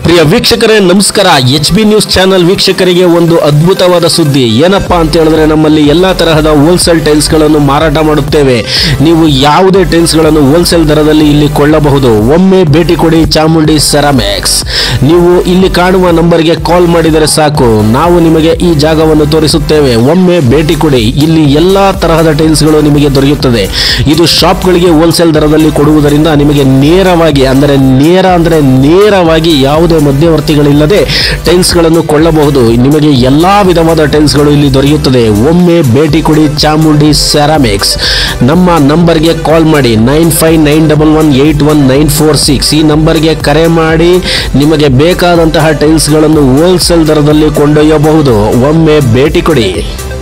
ಪ್ರಿಯ ವೀಕ್ಷಕರೇ ನಮಸ್ಕಾರ H B news channel ವೀಕ್ಷಕರಿಗೆ ಒಂದು ಅದ್ಭುತವಾದ ಸುದ್ದಿ ಏನಪ್ಪಾ ಅಂತ ಹೇಳಿದ್ರೆ ನಮ್ಮಲ್ಲಿ ಎಲ್ಲಾ ತರಹದ ಹೋಲ್ಸೇಲ್ ಟೈಲ್ಸ್ ಗಳನ್ನು ಮಾರಾಟ ಮಾಡುತ್ತೇವೆ ನೀವು ಯಾವುದೇ ಟೈಲ್ಸ್ ಗಳನ್ನು ಹೋಲ್ಸೇಲ್ ದರದಲ್ಲಿ ಇಲ್ಲಿ ಕೊಳ್ಳಬಹುದು ಒಮ್ಮೆ ಭೇಟಿ ಕೊಡಿ ಚಾಮುಂಡಿ ಸೆರಾಮಿಕ್ಸ್ ನೀವು ಇಲ್ಲಿ ಕಾಣುವ ನಂಬರ್ಗೆ ಕಾಲ್ ಮಾಡಿದರೆ ಸಾಕು ನಾವು ನಿಮಗೆ ಈ ಜಾಗವನ್ನು ತೋರಿಸುತ್ತೇವೆ ಒಮ್ಮೆ ಭೇಟಿ ಕೊಡಿ ಇಲ್ಲಿ ಎಲ್ಲಾ ತರಹದ ಟೈಲ್ಸ್ ಗಳು ನಿಮಗೆ ದೊರೆಯುತ್ತದೆ ಇದು ಶಾಪ್ಗಳಿಗೆ ಹೋಲ್ಸೇಲ್ ದರದಲ್ಲಿ ಕೊಡುವುದರಿಂದ ನಿಮಗೆ ನೇರವಾಗಿ ಅಂದರೆ ನೇರ ಅಂದರೆ ನೇರವಾಗಿ ಯಾವುದೇ ಮಧ್ಯವರ್ತಿಗಳಿಲ್ಲದೆ ಟೈಲ್ಸ್ ಗಳನ್ನು ಕೊಳ್ಳಬಹುದು ನಿಮಗೆ ಎಲ್ಲಾ ವಿಧವಾದ ಟೈಲ್ಸ್ ಗಳು ಇಲ್ಲಿ ದೊರೆಯುತ್ತದೆ ಒಮ್ಮೆ ಭೇಟಿ ಕೊಡಿ ಚಾಮುಂಡಿ ಸೆರಾಮಿಕ್ಸ್ ನಮ್ಮ ನಂಬರ್ಗೆ ಕಾಲ್ ಮಾಡಿ nine five nine double one eight one nine four six ಈ ನಂಬರ್ಗೆ ಕರೆ ಮಾಡಿ ನಿಮಗೆ ಬೇಕಾದಂತಹ ಟೈಲ್ಸ್ ಗಳನ್ನು ಹೋಲ್ಸೇಲ್ ದರದಲ್ಲಿ ಕೊಂಡೊಯ್ಯಬಹುದು ಒಮ್ಮೆ ಭೇಟಿ ಕೊಡಿ